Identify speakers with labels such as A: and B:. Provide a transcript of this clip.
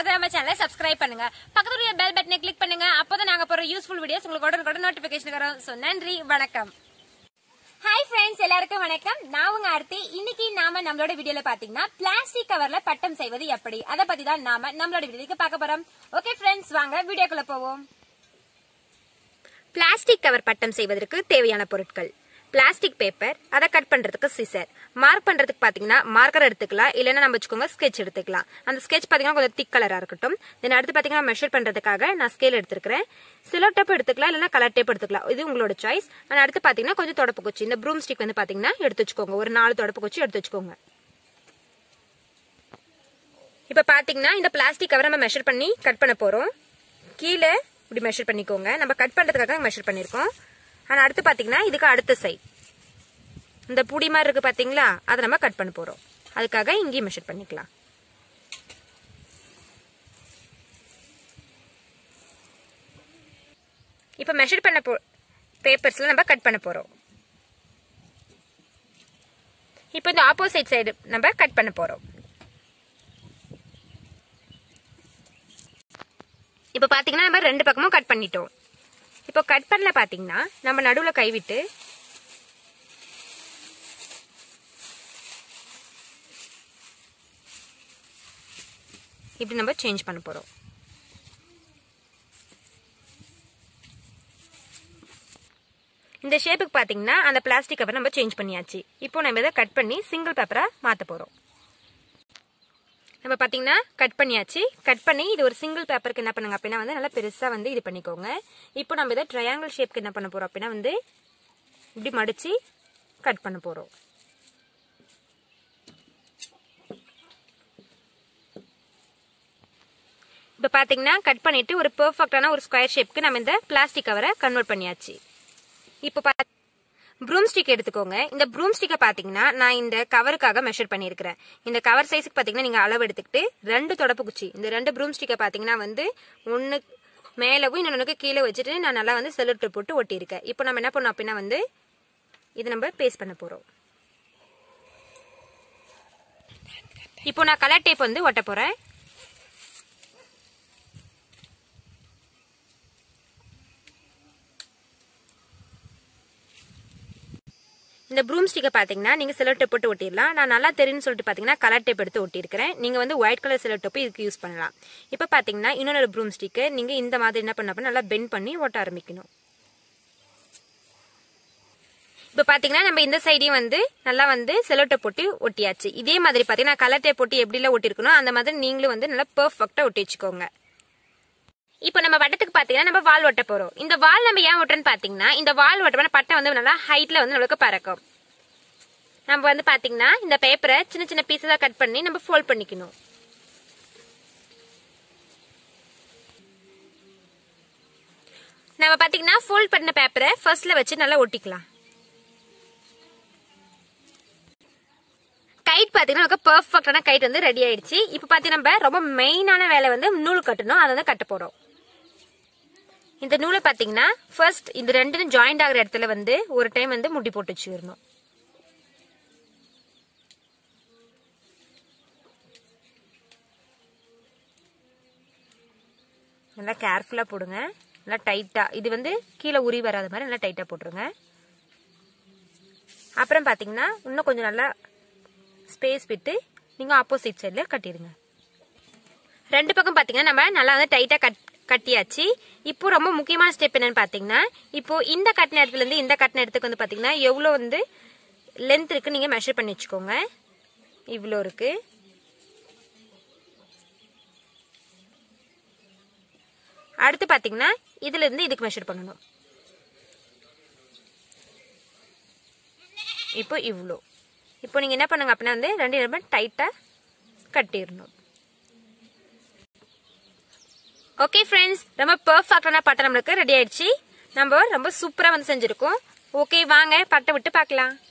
A: மறக்காத நம்ம சேனலை சப்ஸ்கிரைப் பண்ணுங்க பக்கத்துல பெல் பட்டனை கிளிக் பண்ணுங்க அப்பதான் நாங்க போற யூஸ்ஃபுல் வீடியோஸ் உங்களுக்கு உடனுக்குடன் நோட்டிபிகேஷன் வரும் சோ நன்றி வணக்கம் ஹாய் ஃப்ரெண்ட்ஸ் எல்லாருக்கும் வணக்கம் நான் உங்க ஆர்த்தி இன்னைக்கு நாம நம்மளோட வீடியோல பாத்தீங்கன்னா பிளாஸ்டிக் கவர்ல பட்டம் செய்வது எப்படி அத பத்தி தான் நாம நம்மளோட வீடியோக்கு பார்க்க போறோம் ஓகே ஃப்ரெண்ட்ஸ் வாங்க வீடியோக்குள்ள போவோம் பிளாஸ்டிக் கவர் பட்டம் செய்வதற்கு தேவையான பொருட்கள் பிளாஸ்டிக் பேப்பர் அதை கட் பண்றதுக்கு சிசர் மார்க் பண்றதுக்கு பாத்தீங்கன்னா மார்க்கர் எடுத்துக்கலாம் இல்லைன்னா நம்ம வச்சுக்கோங்க ஸ்கெட்ச் எடுத்துக்கலாம் அந்த ஸ்கெட்ச் பாத்தீங்கன்னா கொஞ்சம் திக் கலரா இருக்கட்டும் தென் அடுத்து பாத்தீங்கன்னா மெஷர் பண்றதுக்காக நான் ஸ்கேல் எடுத்துக்கிறேன் சிலோ டேப் எடுத்துக்கலாம் இல்லைன்னா கலர் டேப் எடுத்துக்கலாம் இது உங்களோட சாய்ஸ் அண்ட் அடுத்து பாத்தீங்கன்னா கொஞ்சம் தொடப்பு குச்சி இந்த ப்ரூம் ஸ்டிக் வந்து பாத்தீங்கன்னா எடுத்து வச்சுக்கோங்க ஒரு நாலு தொடப்பு குச்சி எடுத்து வச்சுக்கோங்க இப்ப பாத்தீங்கன்னா இந்த பிளாஸ்டிக் கவர் நம்ம மெஷர் பண்ணி கட் பண்ண போறோம் கீழே இப்படி மெஷர் பண்ணிக்கோங்க நம்ம கட் பண்றதுக்காக மெஷர் பண்ணிருக்கோம் ஆனா அடுத்து பாத்தீங்கன்னா இதுக்கு அடுத்த சைட் இந்த புடி மாதிரி இருக்கு பாத்தீங்களா அதை நம்ம கட் பண்ண போறோம் அதுக்காக இங்கேயும் மெஷர் பண்ணிக்கலாம் இப்ப மெஷர் பண்ண போ பேப்பர்ஸ்ல நம்ம கட் பண்ண போறோம் இப்போ இந்த ஆப்போசிட் சைடு நம்ம கட் பண்ண போறோம் இப்போ பாத்தீங்கன்னா நம்ம ரெண்டு பக்கமும் கட் பண்ணிட்டோம் இப்போ கட் பண்ணல பாத்தீங்கன்னா நம்ம நடுவுல கைவிட்டு இப்படி நம்ம சேஞ்ச் பண்ண போறோம் இந்த ஷேப்புக்கு பாத்தீங்கன்னா அந்த பிளாஸ்டிக் கவர் நம்ம சேஞ்ச் பண்ணியாச்சு இப்போ நம்ம இதை கட் பண்ணி சிங்கிள் பேப்பரா மாத்த போறோம் நம்ம பாத்தீங்கன்னா கட் பண்ணியாச்சு கட் பண்ணி இது ஒரு சிங்கிள் பேப்பருக்கு என்ன பண்ணுங்க அப்படின்னா வந்து நல்லா பெருசா வந்து இது பண்ணிக்கோங்க இப்போ நம்ம இதை ட்ரையாங்கிள் ஷேப்க்கு என்ன பண்ண போறோம் அப்படின்னா வந்து இப்படி மடிச்சு கட் பண்ண போறோம் இப்போ பாத்தீங்கன்னா கட் பண்ணிட்டு ஒரு பெர்ஃபெக்டான ஒரு ஸ்கொயர் ஷேப்க்கு நம்ம இந்த பிளாஸ்டிக் கவரை கன்வெர்ட் பண்ணியாச்சு இப்போ பா ப்ரூம் ஸ்டிக் எடுத்துக்கோங்க இந்த ப்ரூம் ஸ்டிக்கை பார்த்தீங்கன்னா நான் இந்த கவருக்காக மெஷர் பண்ணியிருக்கிறேன் இந்த கவர் சைஸுக்கு பார்த்தீங்கன்னா நீங்கள் அளவு எடுத்துக்கிட்டு ரெண்டு தொடப்பு குச்சி இந்த ரெண்டு ப்ரூம் ஸ்டிக்கை பார்த்தீங்கன்னா வந்து ஒன்று மேலவும் இன்னொன்றுக்கு கீழே வச்சுட்டு நான் நல்லா வந்து செலுட்டு போட்டு ஒட்டியிருக்கேன் இப்போ நம்ம என்ன பண்ணோம் அப்படின்னா வந்து இது நம்ம பேஸ்ட் பண்ண போகிறோம் இப்போ நான் கலர் டேப் வந்து ஒட்ட போகிறேன் இந்த ப்ரூம் ஸ்டிக்கை பார்த்தீங்கன்னா நீங்கள் செலோ டேப் போட்டு ஒட்டிடலாம் நான் நல்லா தெரியும்னு சொல்லிட்டு பார்த்தீங்கன்னா கலர் டேப் எடுத்து ஒட்டியிருக்கிறேன் நீங்கள் வந்து ஒயிட் கலர் செலோ டேப்பு இதுக்கு யூஸ் பண்ணலாம் இப்போ பார்த்தீங்கன்னா இன்னொரு ப்ரூம் ஸ்டிக்கு நீங்கள் இந்த மாதிரி என்ன பண்ண நல்லா பெண்ட் பண்ணி ஒட்ட ஆரம்பிக்கணும் இப்போ பார்த்தீங்கன்னா நம்ம இந்த சைடையும் வந்து நல்லா வந்து செலோ டேப் போட்டு ஒட்டியாச்சு இதே மாதிரி பார்த்தீங்கன்னா கலர் டேப் போட்டு எப்படிலாம் ஒட்டிருக்கணும் அந்த மாதிரி நீங்களும் வந்து நல்லா பெர்ஃபெக்டாக ஒட்டி வச்சுக்கோங்க இப்போ நம்ம வட்டத்துக்கு பாத்தீங்கன்னா நம்ம வால் ஒட்ட போறோம் இந்த வால் நம்ம ஏன் ஒட்டுறோன்னு பாத்தீங்கன்னா இந்த வால் ஒட்டமான பட்டை வந்து நல்லா ஹைட்ல வந்து நம்மளுக்கு பறக்கும் நம்ம வந்து பாத்தீங்கன்னா இந்த பேப்பரை சின்ன சின்ன பீஸஸா கட் பண்ணி நம்ம ஃபோல்ட் பண்ணிக்கணும் நம்ம பாத்தீங்கன்னா ஃபோல்ட் பண்ண பேப்பரை ஃபர்ஸ்ட்ல வச்சு நல்லா ஒட்டிக்கலாம் கைட் பாத்தீங்கன்னா நமக்கு பெர்ஃபெக்டான கைட் வந்து ரெடி ஆயிடுச்சு இப்போ பாத்தீங்கன்னா நம்ம ரொம்ப மெயினான வேலை வந்து நூல் கட்டணும் அதை வந்து கட்ட போறோம் இந்த நூலை பாத்தீங்கன்னா ஃபர்ஸ்ட் இந்த ரெண்டும் ஜாயிண்ட் ஆகிற இடத்துல வந்து ஒரு டைம் வந்து முடி போட்டு வச்சுக்கணும் நல்லா கேர்ஃபுல்லா போடுங்க நல்லா டைட்டா இது வந்து கீழே உரி வராத மாதிரி நல்லா டைட்டா போட்டுருங்க அப்புறம் பாத்தீங்கன்னா இன்னும் கொஞ்சம் நல்லா ஸ்பேஸ் விட்டு நீங்க ஆப்போசிட் சைட்ல கட்டிடுங்க ரெண்டு பக்கம் பாத்தீங்கன்னா நம்ம நல்லா வந்து டைட்டா கட் கட்டியாச்சு இப்போ ரொம்ப முக்கியமான ஸ்டெப் என்னன்னு பாத்தீங்கன்னா இப்போ இந்த கட்டின இடத்துல இருந்து இந்த கட்டின இடத்துக்கு வந்து பாத்தீங்கன்னா எவ்வளவு வந்து லென்த் இருக்கு நீங்க மெஷர் பண்ணி வச்சுக்கோங்க இவ்வளோ இருக்கு அடுத்து பாத்தீங்கன்னா இதுல இருந்து இதுக்கு மெஷர் பண்ணணும் இப்போ இவ்வளோ இப்போ நீங்க என்ன பண்ணுங்க அப்படின்னா வந்து ரெண்டு ரொம்ப டைட்டா கட்டிடணும் ஓகே ஃப்ரெண்ட்ஸ் ரொம்ப பெர்ஃபெக்டான பட்டை நம்மளுக்கு ரெடி ஆயிடுச்சு நம்ம ரொம்ப சூப்பரா வந்து செஞ்சிருக்கோம் ஓகே வாங்க பட்டை விட்டு பார்க்கலாம்